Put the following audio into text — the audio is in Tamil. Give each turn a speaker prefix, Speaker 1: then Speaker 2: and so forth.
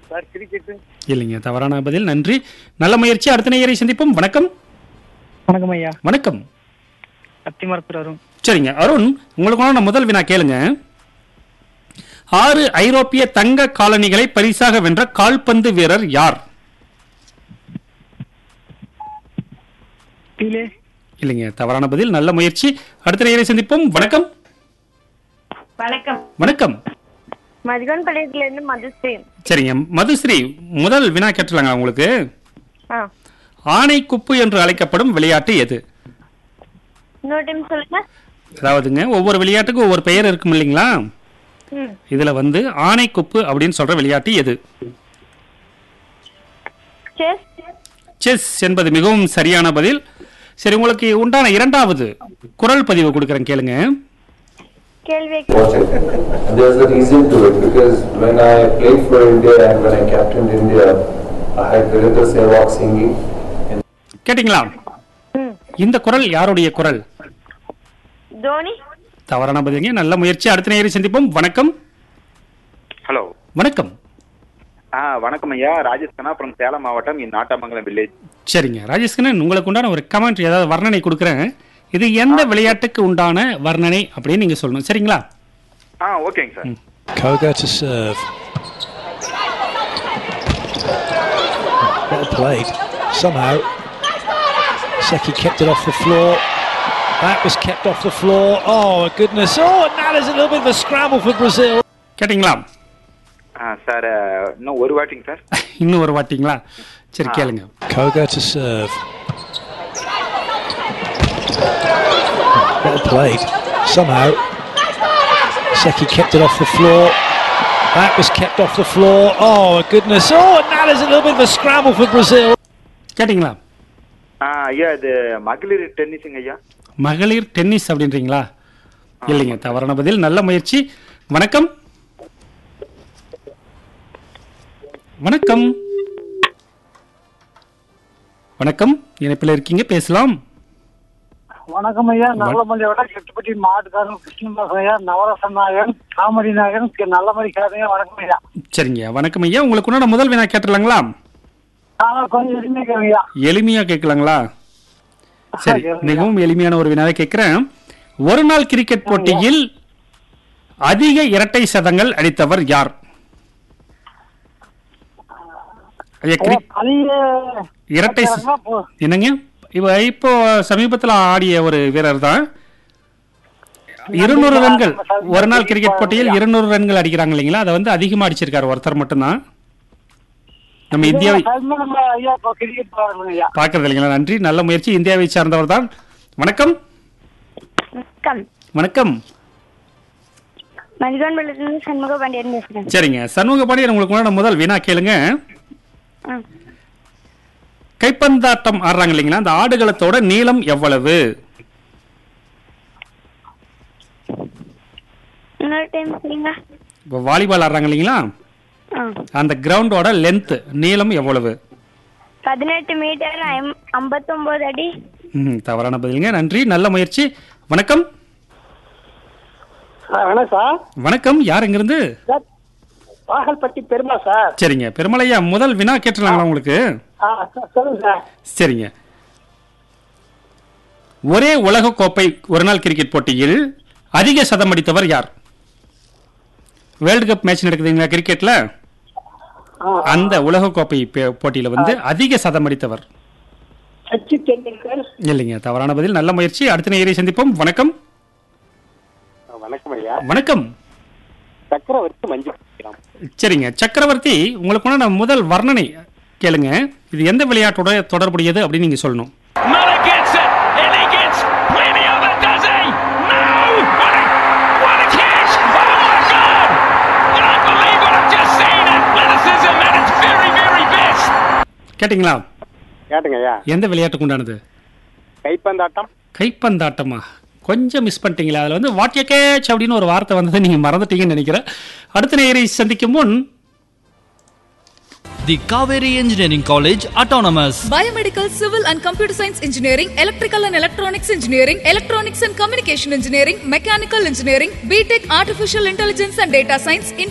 Speaker 1: சார் கிரிக்கெட்
Speaker 2: இல்லைங்க தவறான பதில் நன்றி நல்ல முயற்சி அடுத்த நேயரை சந்திப்போம் வணக்கம்
Speaker 1: வணக்கம் ஐயா
Speaker 2: வணக்கம்
Speaker 1: அத்திமரத்தூர் வரும்
Speaker 2: சரிங்க அருண் உங்களுக்கு நான் முதல் வினா கேளுங்க ஆறு ஐரோப்பிய தங்க காலனிகளை பரிசாக வென்ற கால்பந்து வீரர் யார்
Speaker 1: பீலே
Speaker 2: இல்லைங்க தவறான பதில் நல்ல முயற்சி அடுத்த நேயரை சந்திப்போம் வணக்கம்
Speaker 3: வணக்கம்
Speaker 2: வணக்கம்
Speaker 3: மதிகன் பாளையத்துல இருந்து மதுஸ்ரீ
Speaker 2: சரிங்க மதுஸ்ரீ முதல் வினா கேட்டுலாங்க உங்களுக்கு
Speaker 3: ஆ
Speaker 2: ஆனை குப்பு என்று அழைக்கப்படும் விளையாட்டு எது
Speaker 3: இன்னொரு டைம் சொல்லுங்க
Speaker 2: அதாவதுங்க ஒவ்வொரு விளையாட்டுக்கும் ஒவ்வொரு பெயர் இருக்கும் இல்லைங்களா
Speaker 3: ம்
Speaker 2: இதுல வந்து ஆனை குப்பு அப்படின்னு சொல்ற விளையாட்டு எது
Speaker 3: செஸ்
Speaker 2: செஸ் என்பது மிகவும் சரியான பதில் சரி உங்களுக்கு உண்டான இரண்டாவது குரல் பதிவு கொடுக்குறேன் கேளுங்க
Speaker 3: கேள்வி
Speaker 4: watch it. And there's a reason to it because when I played for India and when I captained India, I had Virendra Sehwag singing. And
Speaker 2: கேட்டிங்களா
Speaker 3: ம்
Speaker 2: இந்த குரல் யாருடைய குரல்
Speaker 3: தோனி
Speaker 2: தவறான பதிலுங்க நல்ல முயற்சி அடுத்த நேரம் சந்திப்போம் வணக்கம்
Speaker 5: ஹலோ
Speaker 2: வணக்கம்
Speaker 5: ஆ வணக்கம் ஐயா ராஜேஷ் கண்ணா from சேலம் மாவட்டம் இன் நாட்டாமங்கலம் வில்லேஜ்
Speaker 2: சரிங்க ராஜேஷ்கண்ணன் உங்களுக்கு உண்டான ஒரு கமெண்ட் ஏதாவது வர்ணனை கொடுக்குறேன் இது எந்த விளையாட்டுக்கு உண்டான வர்ணனை அப்படின்னு நீங்க சொல்லணும் சரிங்களா
Speaker 5: ஆ ஓகேங்க sir
Speaker 6: Koga to serve. Well played. Somehow, Seki kept it off the floor. That was kept off the floor. Oh, goodness. Oh, and now there's a little bit of a scramble for Brazil.
Speaker 2: கேட்டிங்களா
Speaker 5: ஆ சார் இன்னும் ஒரு வாட்டிங்க சார்
Speaker 2: இன்னும் ஒரு வாட்டிங்களா சரி கேளுங்க
Speaker 6: Koga to serve. Well played. Somehow, Seki kept it off the floor. That was kept off the floor. Oh, goodness. Oh, and now there's a little bit of a scramble for Brazil.
Speaker 2: கேட்டிங்களா
Speaker 5: ஆ ஐயா இது மகளிர் டென்னிஸுங்க ஐயா
Speaker 2: மகளிர் டென்னிஸ் அப்படின்றீங்களா இல்லைங்க தவறான பதில் நல்ல முயற்சி வணக்கம் வணக்கம் வணக்கம் இணைப்பில் இருக்கீங்க பேசலாம்
Speaker 1: வணக்கம் ஐயா நல்லமல்லியோட கெட்டுப்பட்டி மாட்டுக்காரன் கிருஷ்ணதாசன் ஐயா நவரசன் நாயகன் காமெடி நாயகன் கே- நல்லமல்லி காரங்க வணக்கம் ஐயா
Speaker 2: சரிங்க வணக்கம் ஐயா உங்களுக்கு உண்டான முதல் வினா கேட்டுலாங்களா
Speaker 1: ஆனா கொஞ்சம் எளிமையாக ஐயா
Speaker 2: எளிமையா கேட்கலாங்களா சரி
Speaker 1: கேளுங்க.
Speaker 2: மிகவும் எளிமையான ஒரு வினாவை கேட்கிறேன் ஒரு நாள் கிரிக்கெட் போட்டியில் அதிக இரட்டை சதங்கள் அடித்தவர் யார் ஐயா, கிரி-
Speaker 1: அதிக
Speaker 2: இரட்டை ச-
Speaker 1: சதங்களா போ-
Speaker 2: என்னங்க இவ இப்போ சமீபத்தில் ஆடிய ஒரு வீரர் தான் இருநூறு ரன்கள் ஒரு நாள் கிரிக்கெட் போட்டியில் இருநூறு ரன்கள் அடிக்கிறாங்க இல்லைங்களா அதை வந்து அதிகமா அடிச்சிருக்காரு ஒருத்தர் மட்டும்தான் நம்ம இந்தியாவை
Speaker 1: சல்மான் ஐயா இப்போ கிரிக்கெட் பாருங்க ஐயா
Speaker 2: பார்க்கறது இல்லைங்களா நன்றி நல்ல முயற்சி இந்தியாவை சார்ந்தவர் தான் வணக்கம்
Speaker 3: வணக்கம்
Speaker 2: வணக்கம்
Speaker 3: மதிகன் பாளையத்துல இருந்து சண்முக பாண்டியன் பேசுறேன்
Speaker 2: சரிங்க சண்முக பாண்டியன் உங்களுக்கு உண்டான முதல் வினா கேளுங்க
Speaker 3: ஆ
Speaker 2: கைப்பந்தாட்டம் ஆடுறாங்க இல்லைங்களா அந்த ஆடுகளத்தோட நீளம் எவ்வளவு
Speaker 3: இன்னொரு டைம் சொல்லுங்க
Speaker 2: இப்போ வாலிபால் ஆடுறாங்க இல்லைங்களா
Speaker 3: ஆ
Speaker 2: அந்த கிரவுண்டோட லென்த் நீளம் எவ்வளவு
Speaker 3: பதினெட்டு மீட்டர் ஐம்பத்தொன்பது அடி
Speaker 2: ம், தவறான பதிலுங்க நன்றி நல்ல முயற்சி வணக்கம்
Speaker 1: வணக்கம் சார்
Speaker 2: வணக்கம் யார் இங்கிருந்து
Speaker 1: சார் வாகல்பட்டி பெருமா சார்
Speaker 2: சரிங்க பெருமலையா முதல் வினா கேட்டுலாங்களா உங்களுக்கு
Speaker 1: ஆ சொல்லுங்க சார்
Speaker 2: சரிங்க ஒரே உலக கோப்பை ஒரு நாள் கிரிக்கெட் போட்டியில் அதிக சதம் அடித்தவர் யார் வேர்ல்டு கப் மேட்ச் நடக்குதுங்களா கிரிக்கெட்ல அந்த உலக கோப்பை பே- போட்டியில வந்து அதிக சதம் அடித்தவர்
Speaker 1: சச்சின் டெண்டுல்கர்
Speaker 2: இல்லைங்க தவறான பதில் நல்ல முயற்சி அடுத்த நேரை சந்திப்போம் வணக்கம்
Speaker 1: வணக்கம் ஐயா
Speaker 2: வணக்கம்
Speaker 1: சக்கரவர்த்தி மஞ்சு
Speaker 2: சரிங்க சக்கரவர்த்தி உங்களுக்கு நான் முதல் வர்ணனை கேளுங்க இது எந்த விளையாட்டோட தொடர்புடையது அப்படின்னு நீங்க சொல்லணும்
Speaker 7: Muller gets it, and he gets plenty of it, does he? No! What a, what a catch! Oh my God! You don't believe what I've just seen. Athleticism at its very, very best.
Speaker 2: கேட்டிங்களா
Speaker 1: கேட்டுங்க ஐயா
Speaker 2: எந்த விளையாட்டுக்கு உண்டானது
Speaker 1: கைப்பந்தாட்டம்
Speaker 2: கைப்பந்தாட்டமா கொஞ்சம் மிஸ் பண்ணிட்டீங்களா அதில் வந்து வாட் கேட்ச் அப்படின்னு ஒரு வார்த்தை வந்ததை நீங்கள் மறந்துட்டீங்கன்னு நினைக்கிறேன் அடுத்த நேரை சந்திக்கும் முன்
Speaker 8: The Kaveri Engineering College Autonomous.
Speaker 9: Biomedical, Civil and Computer Science Engineering, Electrical and Electronics Engineering, Electronics and Communication Engineering, Mechanical Engineering, BTech Artificial Intelligence and Data Science,